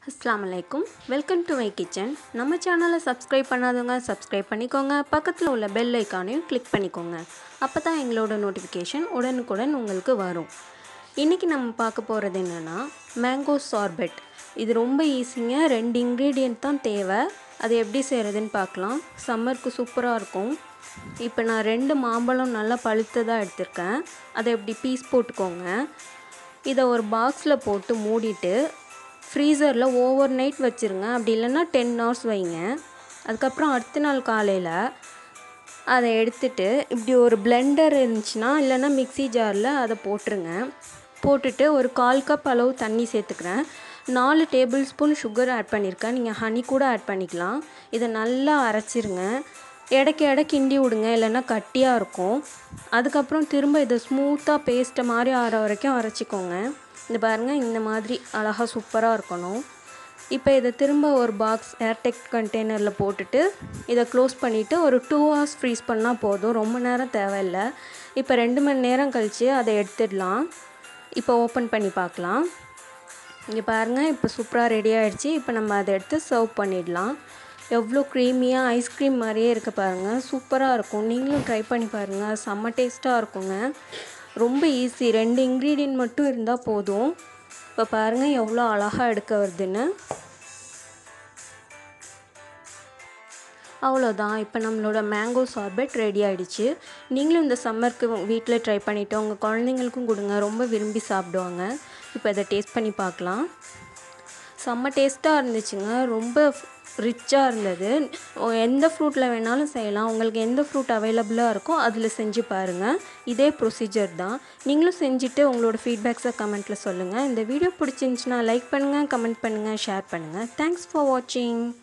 அஸ்ஸலாமு அலைக்கும் welcome to my kitchen நம்ம சேனலை சப்ஸ்கிரைப் பண்ணாதவங்க சப்ஸ்கிரைப் பண்ணிக்கோங்க பக்கத்தில் உள்ள பெல் ஐக்கானையும் கிளிக் பண்ணிக்கோங்க அப்போ தான் எங்களோட நோட்டிஃபிகேஷன் உடனுக்குடன் உங்களுக்கு வரும் இன்றைக்கி நம்ம பார்க்க போகிறது என்னென்னா மேங்கோ சார்பெட் இது ரொம்ப ஈஸிங்க ரெண்டு இன்க்ரீடியன்ட் தான் தேவை அது எப்படி செய்கிறதுன்னு பார்க்கலாம் சம்மருக்கு சூப்பராக இருக்கும் இப்போ நான் ரெண்டு மாம்பழம் நல்லா பழுத்ததாக எடுத்திருக்கேன் அதை எப்படி பீஸ் போட்டுக்கோங்க இதை ஒரு பாக்ஸில் போட்டு மூடிட்டு ஃப்ரீசரில் ஓவர் நைட் வச்சுருங்க அப்படி இல்லைன்னா டென் ஹவர்ஸ் வைங்க அதுக்கப்புறம் அடுத்த நாள் காலையில் அதை எடுத்துட்டு இப்படி ஒரு பிளெண்டர் இருந்துச்சுன்னா இல்லைன்னா மிக்ஸி ஜாரில் அதை போட்டுருங்க போட்டுட்டு ஒரு கால் கப் அளவு தண்ணி சேர்த்துக்கிறேன் நாலு டேபிள் ஸ்பூன் சுகர் ஆட் பண்ணியிருக்கேன் நீங்கள் ஹனி கூட ஆட் பண்ணிக்கலாம் இதை நல்லா அரைச்சிருங்க இடைக்கு இட கிண்டி விடுங்க இல்லைன்னா கட்டியாக இருக்கும் அதுக்கப்புறம் திரும்ப இதை ஸ்மூத்தாக பேஸ்ட்டை மாதிரி ஆற வரைக்கும் அரைச்சிக்கோங்க இந்த பாருங்கள் இந்த மாதிரி அழகாக சூப்பராக இருக்கணும் இப்போ இதை திரும்ப ஒரு பாக்ஸ் ஏர்டெக் கண்டெய்னரில் போட்டுட்டு இதை க்ளோஸ் பண்ணிவிட்டு ஒரு டூ ஹவர்ஸ் ஃப்ரீஸ் பண்ணால் போதும் ரொம்ப நேரம் தேவையில்லை இப்போ ரெண்டு மணி நேரம் கழித்து அதை எடுத்துடலாம் இப்போ ஓப்பன் பண்ணி பார்க்கலாம் இங்கே பாருங்கள் இப்போ சூப்பராக ரெடி ஆகிடுச்சு இப்போ நம்ம அதை எடுத்து சர்வ் பண்ணிடலாம் எவ்வளோ க்ரீமியாக ஐஸ்கிரீம் மாதிரியே இருக்க பாருங்கள் சூப்பராக இருக்கும் நீங்களும் ட்ரை பண்ணி பாருங்கள் செம்ம டேஸ்ட்டாக இருக்குங்க ரொம்ப ஈஸி ரெண்டு இன்க்ரீடியன்ட் மட்டும் இருந்தால் போதும் இப்போ பாருங்கள் எவ்வளோ அழகாக எடுக்க வருதுன்னு அவ்வளோதான் இப்போ நம்மளோட மேங்கோ சார்பெட் ரெடி ஆகிடுச்சு நீங்களும் இந்த சம்மருக்கு வீட்டில் ட்ரை பண்ணிவிட்டு உங்கள் குழந்தைங்களுக்கும் கொடுங்க ரொம்ப விரும்பி சாப்பிடுவாங்க இப்போ இதை டேஸ்ட் பண்ணி பார்க்கலாம் செம்ம டேஸ்ட்டாக இருந்துச்சுங்க ரொம்ப ரிச்சாக இருந்தது எந்த ஃப்ரூட்டில் வேணாலும் செய்யலாம் உங்களுக்கு எந்த ஃப்ரூட் அவைலபிளாக இருக்கோ அதில் செஞ்சு பாருங்கள் இதே ப்ரொசீஜர் தான் நீங்களும் செஞ்சுட்டு உங்களோட ஃபீட்பேக்ஸை கமெண்ட்டில் சொல்லுங்கள் இந்த வீடியோ பிடிச்சிருந்துச்சின்னா லைக் பண்ணுங்கள் கமெண்ட் பண்ணுங்கள் ஷேர் பண்ணுங்கள் தேங்க்ஸ் ஃபார் வாட்சிங்